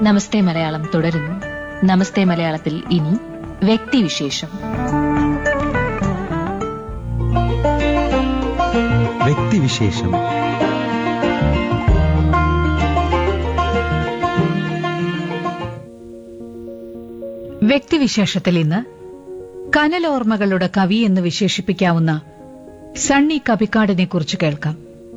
നമസ്തേ മലയാളം തുടരുന്നു നമസ്തേ മലയാളത്തിൽ ഇനി വ്യക്തിവിശേഷം വ്യക്തിവിശേഷം വ്യക്തിവിശേഷത്തിൽ ഇന്ന് കനലോർമ്മകളുടെ കവി എന്ന് വിശേഷിപ്പിക്കാവുന്ന സണ്ണി കപിക്കാടിനെ കുറിച്ച് കേൾക്കാം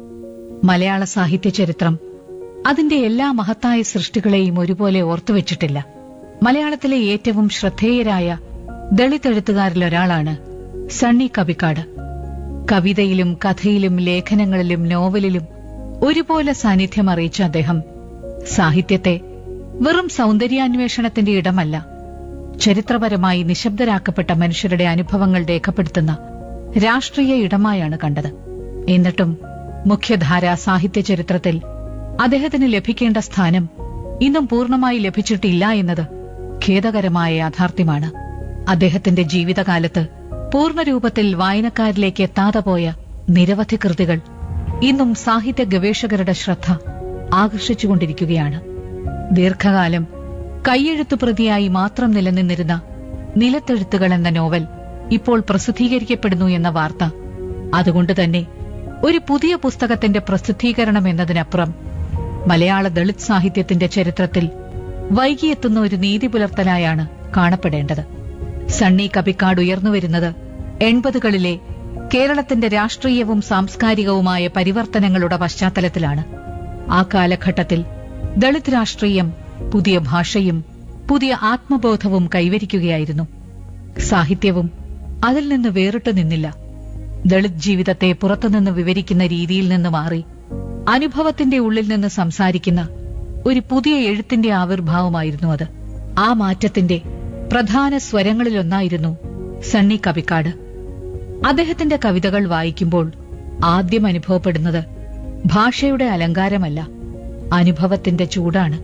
മലയാള സാഹിത്യ ചരിത്രം അതിന്റെ എല്ലാ മഹത്തായ സൃഷ്ടികളെയും ഒരുപോലെ ഓർത്തുവച്ചിട്ടില്ല മലയാളത്തിലെ ഏറ്റവും ശ്രദ്ധേയരായ ദളിത് എഴുത്തുകാരിലൊരാളാണ് സണ്ണി കപിക്കാട് കവിതയിലും കഥയിലും ലേഖനങ്ങളിലും നോവലിലും ഒരുപോലെ സാന്നിധ്യം അറിയിച്ച അദ്ദേഹം സാഹിത്യത്തെ വെറും സൗന്ദര്യാന്വേഷണത്തിന്റെ ഇടമല്ല ചരിത്രപരമായി നിശബ്ദരാക്കപ്പെട്ട മനുഷ്യരുടെ അനുഭവങ്ങൾ രേഖപ്പെടുത്തുന്ന രാഷ്ട്രീയ ഇടമായാണ് കണ്ടത് എന്നിട്ടും മുഖ്യധാരാ സാഹിത്യ ചരിത്രത്തിൽ അദ്ദേഹത്തിന് ലഭിക്കേണ്ട സ്ഥാനം ഇന്നും പൂർണ്ണമായി ലഭിച്ചിട്ടില്ല എന്നത് ഖേദകരമായ യാഥാർത്ഥ്യമാണ് അദ്ദേഹത്തിന്റെ ജീവിതകാലത്ത് പൂർണ്ണരൂപത്തിൽ വായനക്കാരിലേക്ക് എത്താതെ പോയ നിരവധി കൃതികൾ ഇന്നും സാഹിത്യ ഗവേഷകരുടെ ശ്രദ്ധ ആകർഷിച്ചുകൊണ്ടിരിക്കുകയാണ് ദീർഘകാലം കൈയെഴുത്തു പ്രതിയായി മാത്രം നിലനിന്നിരുന്ന നിലത്തെഴുത്തുകൾ എന്ന നോവൽ ഇപ്പോൾ പ്രസിദ്ധീകരിക്കപ്പെടുന്നു എന്ന വാർത്ത അതുകൊണ്ട് തന്നെ ഒരു പുതിയ പുസ്തകത്തിന്റെ പ്രസിദ്ധീകരണം എന്നതിനപ്പുറം മലയാള ദളിത് സാഹിത്യത്തിന്റെ ചരിത്രത്തിൽ വൈകിയെത്തുന്ന ഒരു നീതി പുലർത്തലായാണ് കാണപ്പെടേണ്ടത് സണ്ണി കപിക്കാട് ഉയർന്നുവരുന്നത് എൺപതുകളിലെ കേരളത്തിന്റെ രാഷ്ട്രീയവും സാംസ്കാരികവുമായ പരിവർത്തനങ്ങളുടെ പശ്ചാത്തലത്തിലാണ് ആ കാലഘട്ടത്തിൽ ദളിത് രാഷ്ട്രീയം പുതിയ ഭാഷയും പുതിയ ആത്മബോധവും കൈവരിക്കുകയായിരുന്നു സാഹിത്യവും അതിൽ നിന്ന് വേറിട്ടു നിന്നില്ല ദളിത് ജീവിതത്തെ പുറത്തുനിന്ന് വിവരിക്കുന്ന രീതിയിൽ നിന്ന് മാറി അനുഭവത്തിന്റെ ഉള്ളിൽ നിന്ന് സംസാരിക്കുന്ന ഒരു പുതിയ എഴുത്തിന്റെ ആവിർഭാവമായിരുന്നു അത് ആ മാറ്റത്തിന്റെ പ്രധാന സ്വരങ്ങളിലൊന്നായിരുന്നു സണ്ണി കവിക്കാട് അദ്ദേഹത്തിന്റെ കവിതകൾ വായിക്കുമ്പോൾ ആദ്യം അനുഭവപ്പെടുന്നത് ഭാഷയുടെ അലങ്കാരമല്ല അനുഭവത്തിന്റെ ചൂടാണ്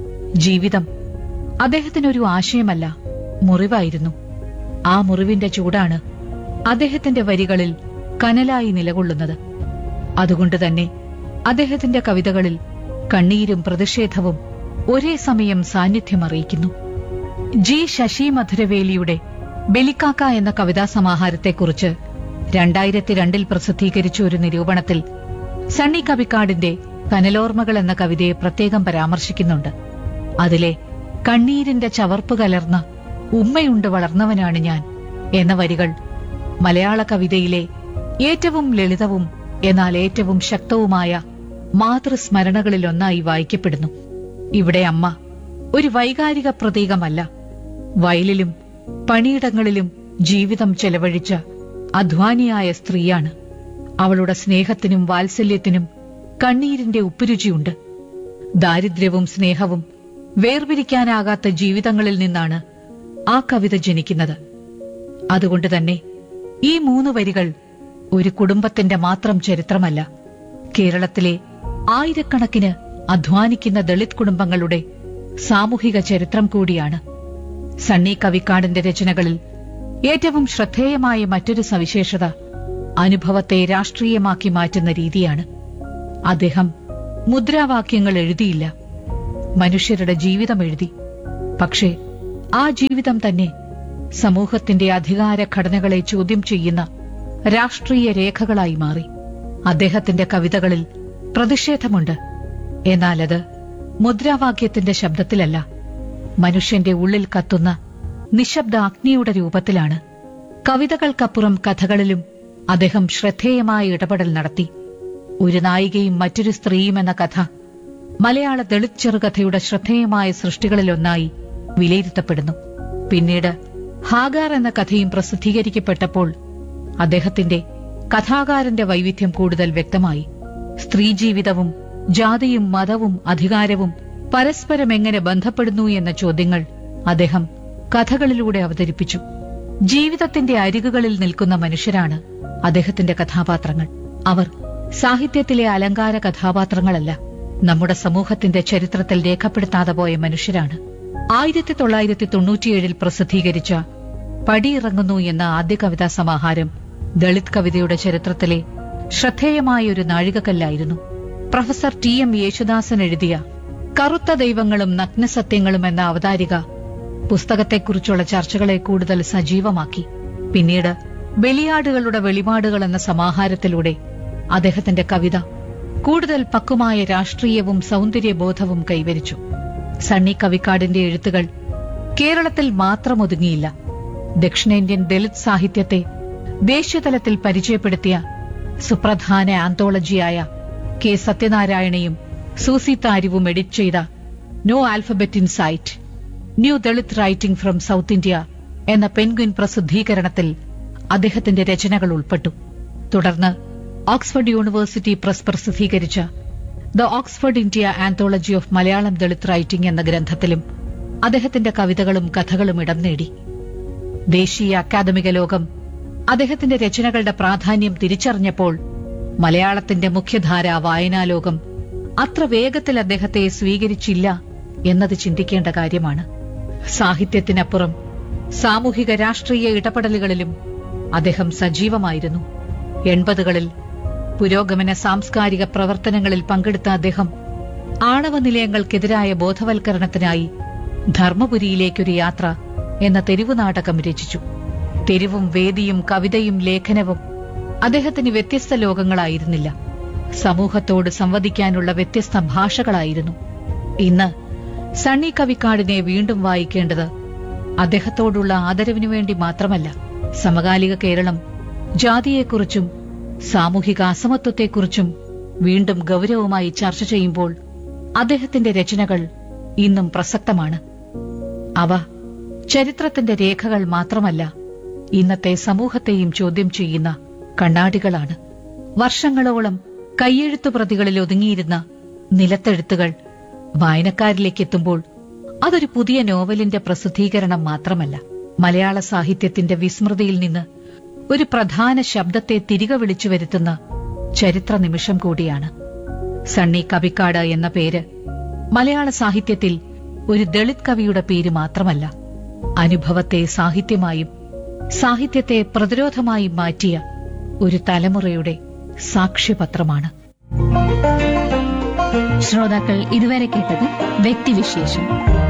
ജീവിതം അദ്ദേഹത്തിനൊരു ആശയമല്ല മുറിവായിരുന്നു ആ മുറിവിന്റെ ചൂടാണ് അദ്ദേഹത്തിന്റെ വരികളിൽ കനലായി നിലകൊള്ളുന്നത് അതുകൊണ്ട് തന്നെ അദ്ദേഹത്തിന്റെ കവിതകളിൽ കണ്ണീരും പ്രതിഷേധവും ഒരേ സമയം സാന്നിധ്യം അറിയിക്കുന്നു ജി ശശി മധുരവേലിയുടെ ബെലിക്കാക്ക എന്ന കവിതാ സമാഹാരത്തെക്കുറിച്ച് രണ്ടായിരത്തി രണ്ടിൽ പ്രസിദ്ധീകരിച്ച ഒരു നിരൂപണത്തിൽ സണ്ണി കവിക്കാടിന്റെ കനലോർമ്മകൾ എന്ന കവിതയെ പ്രത്യേകം പരാമർശിക്കുന്നുണ്ട് അതിലെ കണ്ണീരിന്റെ ചവർപ്പ് കലർന്ന ഉമ്മയുണ്ട് വളർന്നവനാണ് ഞാൻ എന്ന വരികൾ മലയാള കവിതയിലെ ഏറ്റവും ലളിതവും എന്നാൽ ഏറ്റവും ശക്തവുമായ മാതൃസ്മരണകളിലൊന്നായി വായിക്കപ്പെടുന്നു ഇവിടെ അമ്മ ഒരു വൈകാരിക പ്രതീകമല്ല വയലിലും പണിയിടങ്ങളിലും ജീവിതം ചെലവഴിച്ച അധ്വാനിയായ സ്ത്രീയാണ് അവളുടെ സ്നേഹത്തിനും വാത്സല്യത്തിനും കണ്ണീരിന്റെ ഉപ്പുരുചിയുണ്ട് ദാരിദ്ര്യവും സ്നേഹവും വേർപിരിക്കാനാകാത്ത ജീവിതങ്ങളിൽ നിന്നാണ് ആ കവിത ജനിക്കുന്നത് അതുകൊണ്ട് തന്നെ ഈ മൂന്ന് വരികൾ ഒരു കുടുംബത്തിന്റെ മാത്രം ചരിത്രമല്ല കേരളത്തിലെ ആയിരക്കണക്കിന് അധ്വാനിക്കുന്ന ദളിത് കുടുംബങ്ങളുടെ സാമൂഹിക ചരിത്രം കൂടിയാണ് സണ്ണി കവിക്കാടിന്റെ രചനകളിൽ ഏറ്റവും ശ്രദ്ധേയമായ മറ്റൊരു സവിശേഷത അനുഭവത്തെ രാഷ്ട്രീയമാക്കി മാറ്റുന്ന രീതിയാണ് അദ്ദേഹം മുദ്രാവാക്യങ്ങൾ എഴുതിയില്ല മനുഷ്യരുടെ ജീവിതം എഴുതി പക്ഷേ ആ ജീവിതം തന്നെ സമൂഹത്തിന്റെ അധികാര ഘടനകളെ ചോദ്യം ചെയ്യുന്ന രാഷ്ട്രീയ രേഖകളായി മാറി അദ്ദേഹത്തിന്റെ കവിതകളിൽ പ്രതിഷേധമുണ്ട് എന്നാൽ അത് മുദ്രാവാക്യത്തിന്റെ ശബ്ദത്തിലല്ല മനുഷ്യന്റെ ഉള്ളിൽ കത്തുന്ന നിശബ്ദ അഗ്നിയുടെ രൂപത്തിലാണ് കവിതകൾക്കപ്പുറം കഥകളിലും അദ്ദേഹം ശ്രദ്ധേയമായ ഇടപെടൽ നടത്തി ഒരു നായികയും മറ്റൊരു സ്ത്രീയും എന്ന കഥ മലയാള ദളിത് ചെറുകഥയുടെ ശ്രദ്ധേയമായ സൃഷ്ടികളിലൊന്നായി വിലയിരുത്തപ്പെടുന്നു പിന്നീട് ഹാഗാർ എന്ന കഥയും പ്രസിദ്ധീകരിക്കപ്പെട്ടപ്പോൾ അദ്ദേഹത്തിന്റെ കഥാകാരന്റെ വൈവിധ്യം കൂടുതൽ വ്യക്തമായി സ്ത്രീജീവിതവും ജാതിയും മതവും അധികാരവും പരസ്പരം എങ്ങനെ ബന്ധപ്പെടുന്നു എന്ന ചോദ്യങ്ങൾ അദ്ദേഹം കഥകളിലൂടെ അവതരിപ്പിച്ചു ജീവിതത്തിന്റെ അരികുകളിൽ നിൽക്കുന്ന മനുഷ്യരാണ് അദ്ദേഹത്തിന്റെ കഥാപാത്രങ്ങൾ അവർ സാഹിത്യത്തിലെ അലങ്കാര കഥാപാത്രങ്ങളല്ല നമ്മുടെ സമൂഹത്തിന്റെ ചരിത്രത്തിൽ രേഖപ്പെടുത്താതെ പോയ മനുഷ്യരാണ് ആയിരത്തി തൊള്ളായിരത്തി തൊണ്ണൂറ്റിയേഴിൽ പ്രസിദ്ധീകരിച്ച പടിയിറങ്ങുന്നു എന്ന ആദ്യ കവിതാ സമാഹാരം ദളിത് കവിതയുടെ ചരിത്രത്തിലെ ശ്രദ്ധേയമായ ഒരു നാഴികക്കല്ലായിരുന്നു പ്രൊഫസർ ടി എം യേശുദാസൻ എഴുതിയ കറുത്ത ദൈവങ്ങളും നഗ്നസത്യങ്ങളും എന്ന അവതാരിക പുസ്തകത്തെക്കുറിച്ചുള്ള ചർച്ചകളെ കൂടുതൽ സജീവമാക്കി പിന്നീട് ബലിയാടുകളുടെ വെളിപാടുകൾ എന്ന സമാഹാരത്തിലൂടെ അദ്ദേഹത്തിന്റെ കവിത കൂടുതൽ പക്വമായ രാഷ്ട്രീയവും സൗന്ദര്യബോധവും കൈവരിച്ചു സണ്ണി കവിക്കാടിന്റെ എഴുത്തുകൾ കേരളത്തിൽ മാത്രം ഒതുങ്ങിയില്ല ദക്ഷിണേന്ത്യൻ ദളിത് സാഹിത്യത്തെ ദേശീയതലത്തിൽ പരിചയപ്പെടുത്തിയ സുപ്രധാന ആന്തോളജിയായ കെ സത്യനാരായണയും സൂസി താരിവും എഡിറ്റ് ചെയ്ത no alphabet in sight new Dalit writing from south India എന്ന പെൻഗ്വിൻ പ്രസിദ്ധീകരണത്തിൽ അദ്ദേഹത്തിന്റെ രചനകൾ ഉൾപ്പെട്ടു തുടർന്ന് ഓക്സ്ഫോർഡ് യൂണിവേഴ്സിറ്റി പ്രസ് പ്രസിദ്ധീകരിച്ച the Oxford India anthology of Malayalam Dalit writing എന്ന ഗ്രന്ഥത്തിലും അദ്ദേഹത്തിന്റെ കവിതകളും കഥകളും ഇടം നേടി ദേശീയ അക്കാദമിക ലോകം അദ്ദേഹത്തിന്റെ രചനകളുടെ പ്രാധാന്യം തിരിച്ചറിഞ്ഞപ്പോൾ മലയാളത്തിന്റെ മുഖ്യധാര വായനാലോകം അത്ര വേഗത്തിൽ അദ്ദേഹത്തെ സ്വീകരിച്ചില്ല എന്നത് ചിന്തിക്കേണ്ട കാര്യമാണ് സാഹിത്യത്തിനപ്പുറം സാമൂഹിക രാഷ്ട്രീയ ഇടപെടലുകളിലും അദ്ദേഹം സജീവമായിരുന്നു എൺപതുകളിൽ പുരോഗമന സാംസ്കാരിക പ്രവർത്തനങ്ങളിൽ പങ്കെടുത്ത അദ്ദേഹം ആണവ നിലയങ്ങൾക്കെതിരായ ബോധവൽക്കരണത്തിനായി ധർമ്മപുരിയിലേക്കൊരു യാത്ര എന്ന തെരുവു നാടകം രചിച്ചു തെരുവും വേദിയും കവിതയും ലേഖനവും അദ്ദേഹത്തിന് വ്യത്യസ്ത ലോകങ്ങളായിരുന്നില്ല സമൂഹത്തോട് സംവദിക്കാനുള്ള വ്യത്യസ്ത ഭാഷകളായിരുന്നു ഇന്ന് സണ്ണി കവിക്കാടിനെ വീണ്ടും വായിക്കേണ്ടത് അദ്ദേഹത്തോടുള്ള ആദരവിനു വേണ്ടി മാത്രമല്ല സമകാലിക കേരളം ജാതിയെക്കുറിച്ചും സാമൂഹിക അസമത്വത്തെക്കുറിച്ചും വീണ്ടും ഗൗരവമായി ചർച്ച ചെയ്യുമ്പോൾ അദ്ദേഹത്തിന്റെ രചനകൾ ഇന്നും പ്രസക്തമാണ് അവ ചരിത്രത്തിന്റെ രേഖകൾ മാത്രമല്ല ഇന്നത്തെ സമൂഹത്തെയും ചോദ്യം ചെയ്യുന്ന കണ്ണാടികളാണ് വർഷങ്ങളോളം കയ്യെഴുത്തു പ്രതികളിൽ ഒതുങ്ങിയിരുന്ന നിലത്തെഴുത്തുകൾ വായനക്കാരിലേക്ക് എത്തുമ്പോൾ അതൊരു പുതിയ നോവലിന്റെ പ്രസിദ്ധീകരണം മാത്രമല്ല മലയാള സാഹിത്യത്തിന്റെ വിസ്മൃതിയിൽ നിന്ന് ഒരു പ്രധാന ശബ്ദത്തെ തിരികെ വിളിച്ചു വരുത്തുന്ന ചരിത്ര നിമിഷം കൂടിയാണ് സണ്ണി കവിക്കാട് എന്ന പേര് മലയാള സാഹിത്യത്തിൽ ഒരു ദളിത് കവിയുടെ പേര് മാത്രമല്ല അനുഭവത്തെ സാഹിത്യമായും സാഹിത്യത്തെ പ്രതിരോധമായും മാറ്റിയ ഒരു തലമുറയുടെ സാക്ഷ്യപത്രമാണ് ശ്രോതാക്കൾ ഇതുവരെ കേട്ടത് വ്യക്തിവിശേഷം